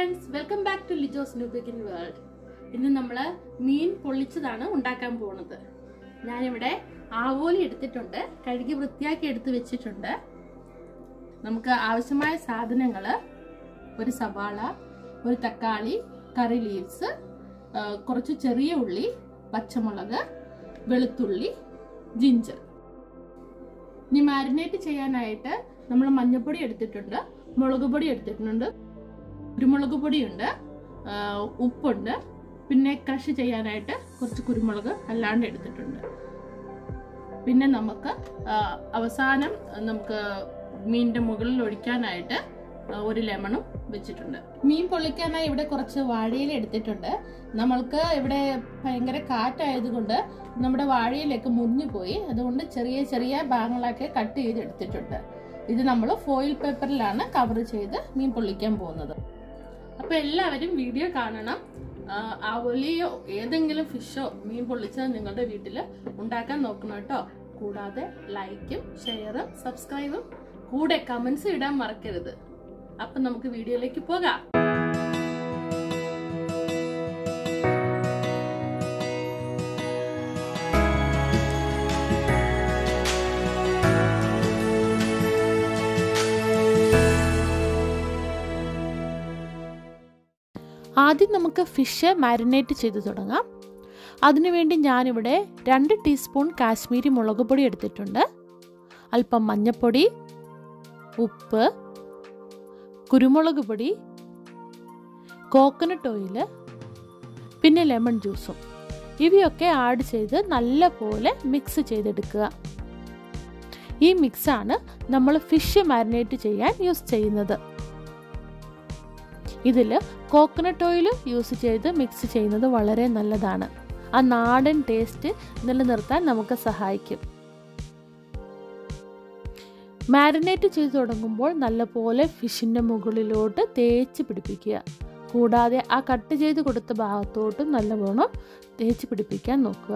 friends welcome back to Lijo's new begin world ഇന്ന് നമ്മൾ മീൻ പൊള്ളിച്ചതാണ് ഉണ്ടാക്കാൻ പോകുന്നത് ഞാനിവിടെ ആവോലി എടുത്തിട്ടുണ്ട് കഴുകി വൃത്തിയാക്കി എടുത്ത് വെച്ചിട്ടുണ്ട് നമുക്ക് ആവശ്യമായ സാധനങ്ങൾ ഒരു സവാള ഒരു തക്കാളി കറി ലീവ്സ് കുറച്ച് ചെറിയ ഉള്ളി പച്ചമുളക് വെളുത്തുള്ളി ജിഞ്ചർ ഇനി മാരിനേറ്റ് ചെയ്യാനായിട്ട് നമ്മൾ മഞ്ഞൾപ്പൊടി എടുത്തിട്ടുണ്ട് മുളക് പൊടി എടുത്തിട്ടുണ്ട് കുരുമുളക് പൊടിയുണ്ട് ആ, ഉപ്പുണ്ട് പിന്നെ ക്രഷ് ചെയ്യാനായിട്ട് കുറച്ച് കുരുമുളക് അല്ലാണ്ട് എടുത്തിട്ടുണ്ട് പിന്നെ നമുക്ക് ആ, അവസാനം നമുക്ക് മീനിന്റെ മുകളിൽ ഒഴിക്കാനായിട്ട് ആ, ഒരു ലെമണും വെച്ചിട്ടുണ്ട് മീൻ പൊള്ളിക്കാനായി ഇവിടെ കുറച്ച് വാഴയില എടുത്തിട്ടുണ്ട് നമ്മൾക്ക് ഇവിടെ ഭയങ്കര കാറ്റായതുകൊണ്ട് നമ്മുടെ വാഴയിലേക്ക് മുറിഞ്ഞു പോയി അതുകൊണ്ട് ചെറിയ ചെറിയ ഭാഗങ്ങളൊക്കെ കട്ട് ചെയ്ത് എടുത്തിട്ടുണ്ട് ഇത് നമ്മൾ ഫോയിൽ പേപ്പറിലാണ് കവർ ചെയ്ത് മീൻ പൊള്ളിക്കാൻ പോകുന്നത് അപ്പൊ എല്ലാവരും വീഡിയോ കാണണം ആ, ആവോലിയോ ഏതെങ്കിലും ഫിഷോ മീൻ പൊള്ളിച്ചത് നിങ്ങളുടെ വീട്ടിൽ ഉണ്ടാക്കാൻ നോക്കണം കേട്ടോ കൂടാതെ ലൈക്കും ഷെയറും സബ്സ്ക്രൈബും കൂടെ കമന്റ്സ് ഇടാൻ മറക്കരുത് അപ്പൊ നമുക്ക് വീഡിയോയിലേക്ക് പോകാം ആദ്യം നമുക്ക് ഫിഷ് മാരിനേറ്റ് ചെയ്ത് തുടങ്ങാം അതിനുവേണ്ടി ഞാനിവിടെ രണ്ട് ടീസ്പൂൺ കാശ്മീരി മുളക് പൊടി എടുത്തിട്ടുണ്ട് അല്പം മഞ്ഞൾപ്പൊടി ഉപ്പ് കുരുമുളക് പൊടി കോക്കനട്ട് ഓയിൽ പിന്നെ ലെമൺ ജ്യൂസും ഇവയൊക്കെ ആഡ് ചെയ്ത് നല്ല പോലെ മിക്സ് ചെയ്തെടുക്കുക ഈ മിക്സാണ് നമ്മൾ ഫിഷ് മാരിനേറ്റ് ചെയ്യാൻ യൂസ് ചെയ്യുന്നത് ഇതിൽ കോക്കനട്ട് ഓയിൽ യൂസ് ചെയ്ത് മിക്സ് ചെയ്യുന്നത് വളരെ നല്ലതാണ് ആ നാടൻ ടേസ്റ്റ് നിലനിർത്താൻ നമുക്ക് സഹായിക്കും മാരിനേറ്റ് ചെയ്ത് തുടങ്ങുമ്പോൾ നല്ലപോലെ ഫിഷിൻ്റെ മുകളിലോട്ട് തേച്ച് പിടിപ്പിക്കുക കൂടാതെ ആ കട്ട് ചെയ്ത് കൊടുത്ത ഭാഗത്തോട്ടും നല്ലവണ്ണം തേച്ച് പിടിപ്പിക്കാൻ നോക്കുക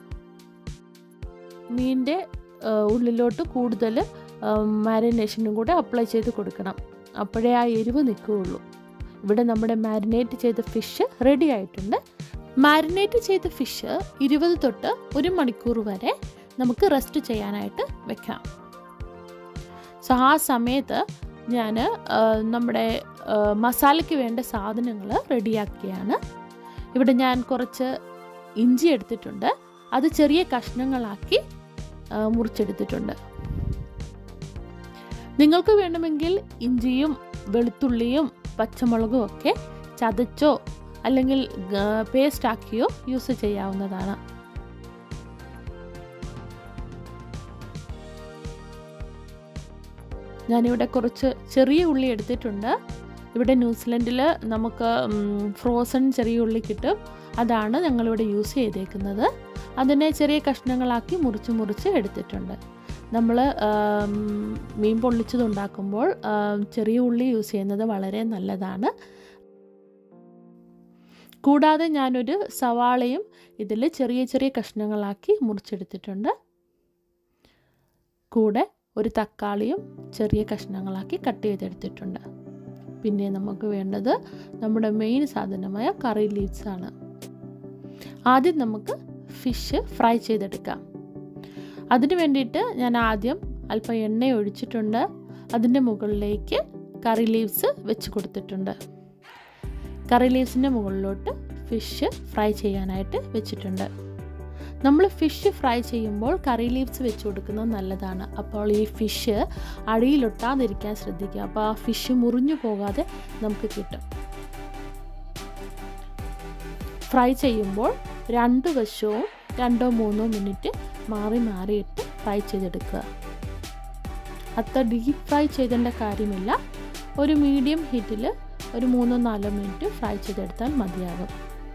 മീനിൻ്റെ ഉള്ളിലോട്ട് കൂടുതൽ മാരിനേഷനും കൂടെ അപ്ലൈ ചെയ്ത് കൊടുക്കണം അപ്പോഴേ ആ എരിവ് നിൽക്കുകയുള്ളൂ ഇവിടെ നമ്മുടെ മാരിനേറ്റ് ചെയ്ത ഫിഷ് റെഡി ആയിട്ടുണ്ട് മാരിനേറ്റ് ചെയ്ത ഫിഷ് ഇരുപത് തൊട്ട് ഒരു മണിക്കൂർ വരെ നമുക്ക് റെസ്റ്റ് ചെയ്യാനായിട്ട് വെക്കാം സോ ആ സമയത്ത് ഞാൻ നമ്മുടെ ആ, മസാലയ്ക്ക് വേണ്ട സാധനങ്ങൾ റെഡിയാക്കിയാണ് ഇവിടെ ഞാൻ കുറച്ച് ഇഞ്ചി എടുത്തിട്ടുണ്ട് അത് ചെറിയ കഷ്ണങ്ങളാക്കി ആ, മുറിച്ചെടുത്തിട്ടുണ്ട് നിങ്ങൾക്ക് വേണമെങ്കിൽ ഇഞ്ചിയും വെളുത്തുള്ളിയും പച്ചമുളകും ഒക്കെ ചതച്ചോ അല്ലെങ്കിൽ പേസ്റ്റ് ആക്കിയോ യൂസ് ചെയ്യാവുന്നതാണ് ഞാനിവിടെ കുറച്ച് ചെറിയ ഉള്ളി എടുത്തിട്ടുണ്ട് ഇവിടെ ന്യൂസിലൻഡിൽ നമുക്ക് ഫ്രോസൺ ചെറിയ ഉള്ളി കിട്ടും അതാണ് ഞങ്ങളിവിടെ യൂസ് ചെയ്തേക്കുന്നത് അതിനെ ചെറിയ കഷ്ണങ്ങളാക്കി മുറിച്ച് മുറിച്ച് എടുത്തിട്ടുണ്ട് നമ്മൾ മീൻ പൊള്ളിച്ചത് ഉണ്ടാക്കുമ്പോൾ ആം, ചെറിയ ഉള്ളി യൂസ് ചെയ്യുന്നത് വളരെ നല്ലതാണ് കൂടാതെ ഞാനൊരു സവാളയും ഇതിൽ ചെറിയ ചെറിയ കഷ്ണങ്ങളാക്കി മുറിച്ചെടുത്തിട്ടുണ്ട് കൂടെ ഒരു തക്കാളിയും ചെറിയ കഷ്ണങ്ങളാക്കി കട്ട് ചെയ്തെടുത്തിട്ടുണ്ട് പിന്നെ നമുക്ക് വേണ്ടത് നമ്മുടെ മെയിൻ സാധനമായ കറി ലീവ്സ് ആണ് ആദ്യം നമുക്ക് ഫിഷ് ഫ്രൈ ചെയ്തെടുക്കാം അതിന് വേണ്ടിയിട്ട് ഞാൻ ആദ്യം അല്പം എണ്ണ ഒഴിച്ചിട്ടുണ്ട് അതിൻ്റെ മുകളിലേക്ക് കറി ലീവ്സ് വെച്ച് കൊടുത്തിട്ടുണ്ട് കറി ലീവ്സിൻ്റെ മുകളിലോട്ട് ഫിഷ് ഫ്രൈ ചെയ്യാനായിട്ട് വെച്ചിട്ടുണ്ട് നമ്മൾ ഫിഷ് ഫ്രൈ ചെയ്യുമ്പോൾ കറി ലീവ്സ് വെച്ച് കൊടുക്കുന്നത് നല്ലതാണ് അപ്പോൾ ഈ ഫിഷ് അടിയിലൊട്ടാതിരിക്കാൻ ശ്രദ്ധിക്കുക അപ്പോൾ ആ ഫിഷ് മുറിഞ്ഞു പോകാതെ നമുക്ക് കിട്ടും ഫ്രൈ ചെയ്യുമ്പോൾ രണ്ട് വശവും രണ്ടോ മൂന്നോ മിനിറ്റ് മാറി മാറിയിട്ട് ഫ്രൈ ചെയ്തെടുക്കുക അത്ര ഡീപ്പ് ഫ്രൈ ചെയ്തേണ്ട കാര്യമില്ല ഒരു മീഡിയം ഹീറ്റിൽ ഒരു മൂന്നോ നാലോ മിനിറ്റ് ഫ്രൈ ചെയ്തെടുത്താൽ മതിയാകും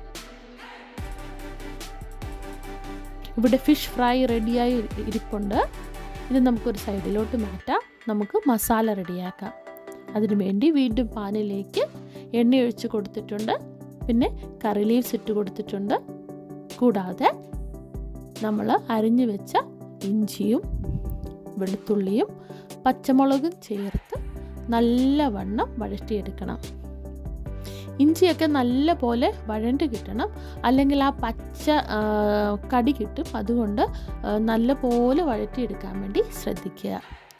ഇവിടെ ഫിഷ് ഫ്രൈ റെഡിയായി ഇരിപ്പുണ്ട് ഇത് നമുക്കൊരു സൈഡിലോട്ട് മാറ്റാം നമുക്ക് മസാല റെഡിയാക്കാം അതിനു വേണ്ടി വീണ്ടും പാനിലേക്ക് എണ്ണ ഒഴിച്ച് കൊടുത്തിട്ടുണ്ട് പിന്നെ കറി ലീവ്സ് ഇട്ട് കൊടുത്തിട്ടുണ്ട് കൂടാതെ നമ്മൾ അരിഞ്ഞു വെച്ച ഇഞ്ചിയും വെളുത്തുള്ളിയും പച്ചമുളകും ചേർത്ത് നല്ലവണ്ണം വഴറ്റിയെടുക്കണം ഇഞ്ചിയൊക്കെ നല്ല പോലെ വഴണ്ട് കിട്ടണം അല്ലെങ്കിൽ ആ പച്ച ആ, കടി കിട്ടും അതുകൊണ്ട് ആ, നല്ല പോലെ വഴറ്റിയെടുക്കാൻ വേണ്ടി ശ്രദ്ധിക്കുക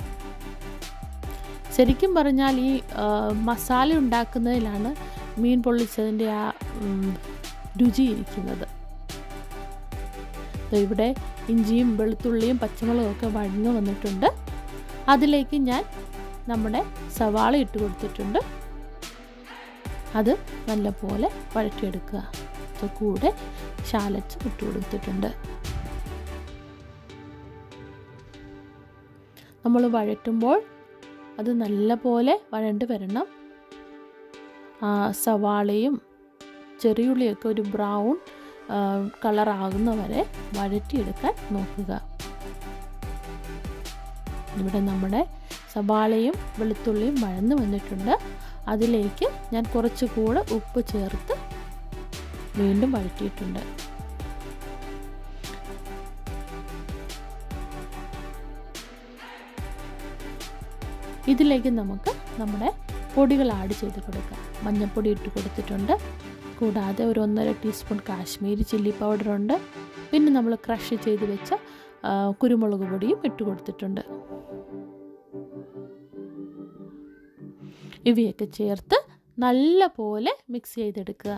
ശരിക്കും പറഞ്ഞാൽ ഈ ആ, മസാല ഉണ്ടാക്കുന്നതിലാണ് മീൻ പൊള്ളിച്ചതിൻ്റെ ആ ഉം, രുചി ഇരിക്കുന്നത് ദേ ഇവിടെ ഇഞ്ചിയും വെളുത്തുള്ളിയും പച്ചമുളകും ഒക്കെ വഴങ്ങ് വന്നിട്ടുണ്ട് അതിലേക്ക് ഞാൻ നമ്മുടെ സവാള ഇട്ട് കൊടുത്തിട്ടുണ്ട് അത് നല്ലപോലെ വഴറ്റിയെടുക്കുക അത് കൂടെ ശാലച്ച് ഇട്ട് കൊടുത്തിട്ടുണ്ട് നമ്മൾ വഴറ്റുമ്പോൾ അത് നല്ലപോലെ വഴണ്ട് വരണം ആ, സവാളയും ചെറിയുള്ളിയൊക്കെ ഒരു ബ്രൗൺ കളറാകുന്ന വരെ വഴറ്റിയെടുക്കാൻ നോക്കുക ഇവിടെ നമ്മുടെ സവാളയും വെളുത്തുള്ളിയും വഴന്ന് വന്നിട്ടുണ്ട് അതിലേക്ക് ഞാൻ കുറച്ചുകൂടെ ഉപ്പ് ചേർത്ത് വീണ്ടും വഴറ്റിയിട്ടുണ്ട് ഇതിലേക്ക് നമുക്ക് നമ്മുടെ പൊടികൾ ആഡ് ചെയ്ത് കൊടുക്കാം മഞ്ഞൾപ്പൊടി ഇട്ട് കൊടുത്തിട്ടുണ്ട് കൂടാതെ ഒരു ഒന്നര ടീസ്പൂൺ കാശ്മീരി ചില്ലി പൗഡറുണ്ട് പിന്നെ നമ്മൾ ക്രഷ് ചെയ്ത് വെച്ച ആ, കുരുമുളക് പൊടിയും ഇട്ട് കൊടുത്തിട്ടുണ്ട് ഇവയൊക്കെ ചേർത്ത് നല്ല പോലെ മിക്സ് ചെയ്തെടുക്കുക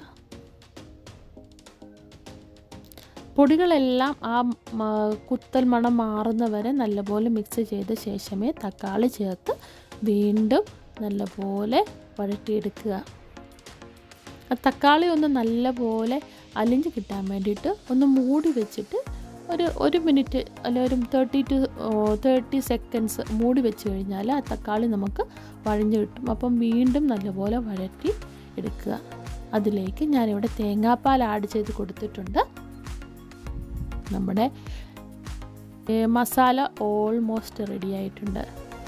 പൊടികളെല്ലാം ആ മ, കുത്തൽ മണം മാറുന്നവരെ നല്ലപോലെ മിക്സ് ചെയ്ത ശേഷമേ തക്കാളി ചേർത്ത് വീണ്ടും നല്ലപോലെ വഴറ്റിയെടുക്കുക ആ തക്കാളി ഒന്ന് നല്ലപോലെ അലിഞ്ഞ് കിട്ടാൻ വേണ്ടിയിട്ട് ഒന്ന് മൂടി വെച്ചിട്ട് ഒരു ഒരു മിനിറ്റ് അല്ലെ ഒരു തേർട്ടി ടു തേർട്ടി സെക്കൻഡ്സ് മൂടി വെച്ച് കഴിഞ്ഞാൽ ആ തക്കാളി നമുക്ക് വഴഞ്ഞ് കിട്ടും അപ്പം വീണ്ടും നല്ലപോലെ വഴറ്റി എടുക്കുക അതിലേക്ക് ഞാനിവിടെ തേങ്ങാപ്പാൽ ആഡ് ചെയ്ത് കൊടുത്തിട്ടുണ്ട് നമ്മുടെ ഏ, മസാല ഓൾമോസ്റ്റ് റെഡി ആയിട്ടുണ്ട്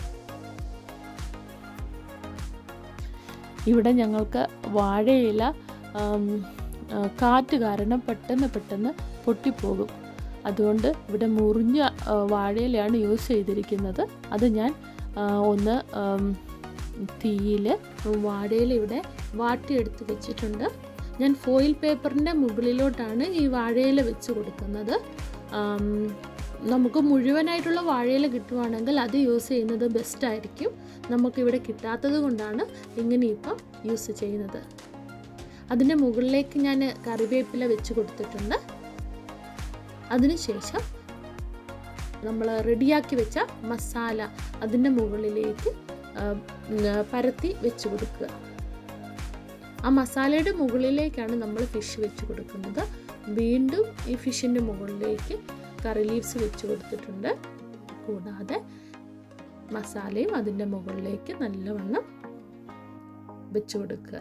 ഇവിടെ ഞങ്ങൾക്ക് വാഴയില ആം, ആ, കാറ്റ് കാരണം പെട്ടെന്ന് പെട്ടെന്ന് പൊട്ടിപ്പോകും അതുകൊണ്ട് ഇവിടെ മുറിഞ്ഞ ആ, വാഴയിലയാണ് യൂസ് ചെയ്തിരിക്കുന്നത് അത് ഞാൻ ആ, ഒന്ന് തീയിൽ വാഴയില ഇവിടെ വാട്ടിയെടുത്ത് വെച്ചിട്ടുണ്ട് ഞാൻ ഫോയിൽ പേപ്പറിൻ്റെ മുകളിലോട്ടാണ് ഈ വാഴയില വെച്ച് കൊടുക്കുന്നത് ആം, നമുക്ക് മുഴുവനായിട്ടുള്ള വാഴയില കിട്ടുവാണെങ്കിൽ അത് യൂസ് ചെയ്യുന്നത് ബെസ്റ്റ് ആയിരിക്കും നമുക്കിവിടെ കിട്ടാത്തത് കൊണ്ടാണ് ഇങ്ങനെ ഇപ്പം യൂസ് ചെയ്യുന്നത് അതിൻ്റെ മുകളിലേക്ക് ഞാൻ കറിവേപ്പില വെച്ച് കൊടുത്തിട്ടുണ്ട് അതിനുശേഷം നമ്മൾ റെഡിയാക്കി വെച്ച മസാല അതിൻ്റെ മുകളിലേക്ക് ആ, ഉം, പരത്തി വെച്ച് കൊടുക്കുക ആ മസാലയുടെ മുകളിലേക്കാണ് നമ്മൾ ഫിഷ് വെച്ച് കൊടുക്കുന്നത് വീണ്ടും ഈ ഫിഷിൻ്റെ മുകളിലേക്ക് കറി ലീവ്സ് വെച്ച് കൊടുത്തിട്ടുണ്ട് കൂടാതെ മസാലയും അതിൻ്റെ മുകളിലേക്ക് നല്ലവണ്ണം വെച്ച് കൊടുക്കുക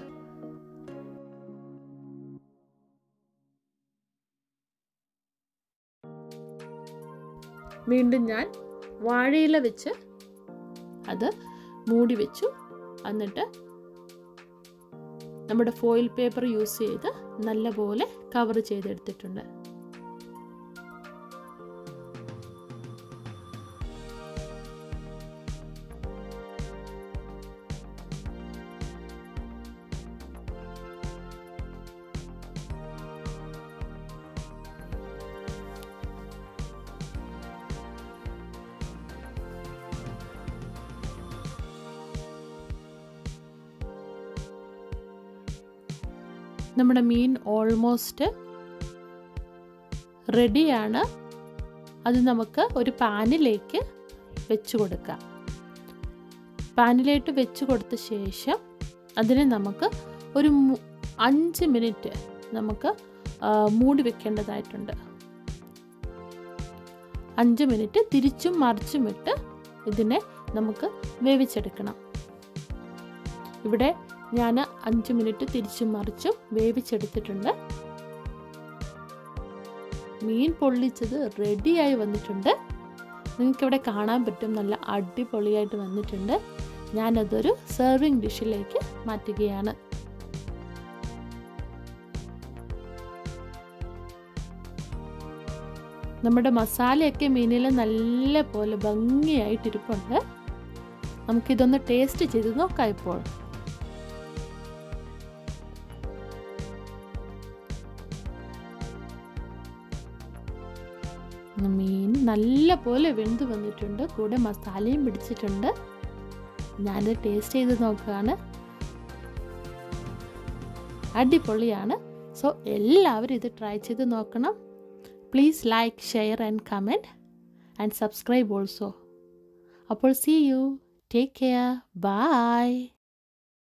വീണ്ടും ഞാൻ വാഴയില വെച്ച് അത് മൂടി വെച്ചു എന്നിട്ട് നമ്മുടെ ഫോയിൽ പേപ്പർ യൂസ് ചെയ്ത് നല്ലപോലെ കവർ ചെയ്തെടുത്തിട്ടുണ്ട് നമ്മുടെ മീൻ ഓൾമോസ്റ്റ് റെഡിയാണ് അത് നമുക്ക് ഒരു പാനിലേക്ക് വെച്ച് കൊടുക്കാം പാനിലേക്ക് വെച്ച് കൊടുത്ത ശേഷം അതിനെ നമുക്ക് ഒരു മു- അഞ്ച് മിനിറ്റ് നമുക്ക് ആ, മൂടി വെക്കേണ്ടതായിട്ടുണ്ട് അഞ്ച് മിനിറ്റ് തിരിച്ചും മറിച്ചും ഇട്ട് ഇതിനെ നമുക്ക് വേവിച്ചെടുക്കണം ഇവിടെ ഞാൻ അഞ്ച് മിനിറ്റ് തിരിച്ചും മറിച്ചും വേവിച്ചെടുത്തിട്ടുണ്ട് മീൻ പൊള്ളിച്ചത് റെഡിയായി വന്നിട്ടുണ്ട് നിങ്ങൾക്കിവിടെ കാണാൻ പറ്റും നല്ല അടിപൊളിയായിട്ട് വന്നിട്ടുണ്ട് ഞാനതൊരു സെർവിങ് ഡിഷിലേക്ക് മാറ്റുകയാണ് നമ്മുടെ മസാലയൊക്കെ മീനിൽ നല്ല പോലെ ഭംഗിയായിട്ടിരിപ്പുണ്ട് നമുക്കിതൊന്ന് ടേസ്റ്റ് ചെയ്ത് നോക്കാം ഇപ്പോൾ മീൻ നല്ല പോലെ വെന്ത് വന്നിട്ടുണ്ട് കൂടെ മസാലയും പിടിച്ചിട്ടുണ്ട് ഞാനത് ടേസ്റ്റ് ചെയ്ത് നോക്കുകയാണ് അടിപൊളിയാണ് സോ എല്ലാവരും ഇത് ട്രൈ ചെയ്ത് നോക്കണം please like share and comment and subscribe also അപ്പോൾ see you take care by